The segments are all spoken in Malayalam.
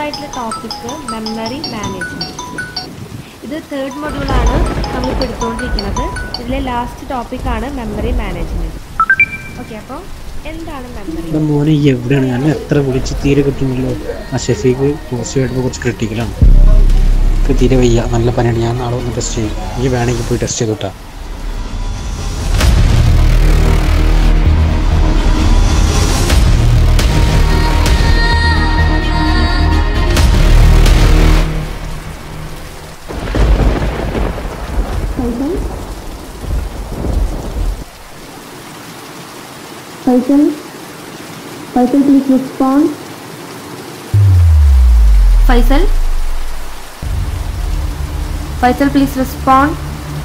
ആയിട്ടുള്ള ടോപ്പിക്ക് മെമ്മറി മാനേജ്മെൻറ്റ് ഇത് തേർഡ് മൊഡ്യൂളാണ് നമ്മളിപ്പോൾ എടുത്തുകൊണ്ടിരിക്കുന്നത് ഇതിലെ ലാസ്റ്റ് ടോപ്പിക്കാണ് മെമ്മറി മാനേജ്മെൻറ്റ് ഓക്കെ അപ്പോൾ എന്താണ് മെമ്മറി ഇവിടെ മോനെ ഈ എവിടെയാണ് ഞാൻ എത്ര വിളിച്ച് തീരെ കിട്ടുന്നില്ലോ ആ ഷെഫീക്ക് പോസിറ്റീവായിട്ട് കുറച്ച് ക്രിട്ടിക്കലാണ് എനിക്ക് തീരെ വയ്യ നല്ല പനിയാണ് ഞാൻ നാളെ ഒന്ന് ടെസ്റ്റ് ചെയ്യും ഈ വേണമെങ്കിൽ പോയി ടെസ്റ്റ് ചെയ്തോട്ടാ Faisal? Faisal, please respond. Faisal Faisal please respond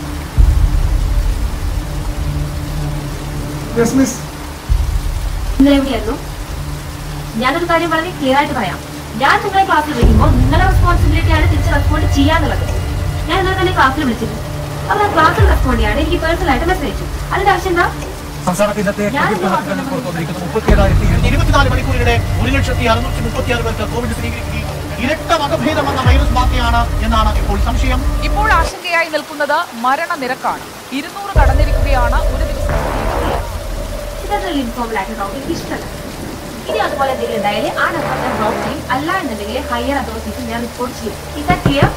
yes miss ഇന്നലെ എവിടെയായിരുന്നു ഞാനൊരു കാര്യം വളരെ ക്ലിയർ ആയിട്ട് പറയാം ഞാൻ നിങ്ങളെ ക്ലാസ്സിൽ വിളിക്കുമ്പോൾ നിങ്ങളുടെ റെസ്പോൺസിബിലിറ്റി ആണ് തിരിച്ച് റെസ്പോണ്ട് ചെയ്യാന്നുള്ളത് ഞാൻ ഇന്നലെ തന്നെ ക്ലാസ്സിൽ വിളിച്ചിരുന്നു അവർ ആ ക്ലാസ്സിൽ റെസ്പോണ്ട് ചെയ്യാണ് എനിക്ക് പേഴ്സണൽ ആയിട്ട് മെസ്സേജ് അയച്ചു അതിന്റെ ആവശ്യം എന്താ സംസ്ഥാനത്ത് ഇന്നത്തെ ഞാൻ കോവിഡ് കണക്കുകൾ പുറത്തുവന്നിരിക്കുന്നു മുപ്പത്തിയേഴായിരത്തി ഇരുപത്തിനാല് മണിക്കൂറിനിടെ ഒരു ലക്ഷത്തി അറുന്നൂറ്റി മുപ്പത്തിയാറ് പേർക്ക് കോവിഡ് സ്ഥിരീകരിക്കുകയും ഇരട്ട വകഭേദം വന്ന വൈറസ് ബാധയാണ് എന്നാണ് ഇപ്പോൾ സംശയം ഇപ്പോൾ ആശങ്കയായി നിൽക്കുന്നത് മരണനിരക്കാണ് ഇരുന്നൂറ് കടന്നിരിക്കുകയാണ് ഒരു ദിവസം ഇതൊരു ഇൻഫോർമൽ ആയിട്ട് ടോപ്പിക് ഇഷ്ടമല്ല ഇനി അതുപോലെ എന്തെങ്കിലും ഉണ്ടായാലും ആ നമ്പർ ഞാൻ ബ്ലോക്ക് ചെയ്യും അല്ല എന്നുണ്ടെങ്കിൽ ഹയർ അതോറിറ്റീസ് ഞാൻ റിപ്പോർട്ട് ചെയ്യും ഇതാ ക്ലിയർ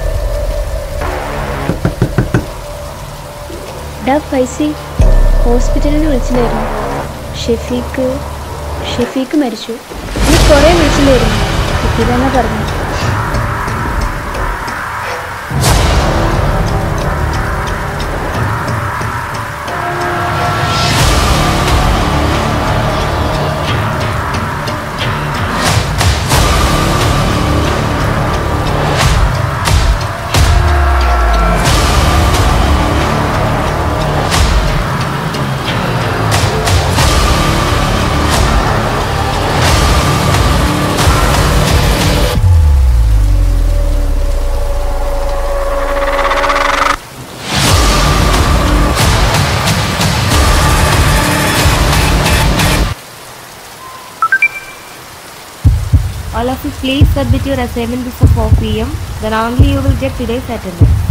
ഡാ ഫൈസി ഹോസ്പിറ്റലിൽ വിളിച്ചില്ലായിരുന്നു ഷെഫീക്ക് ഷെഫീക്ക് മരിച്ചു നീ കുറേ വിളിച്ചില്ലായിരുന്നു കിട്ടിയതെന്നാ പറഞ്ഞു All of you please submit your assignment before 4 p.m. Then only you will get today's attendance.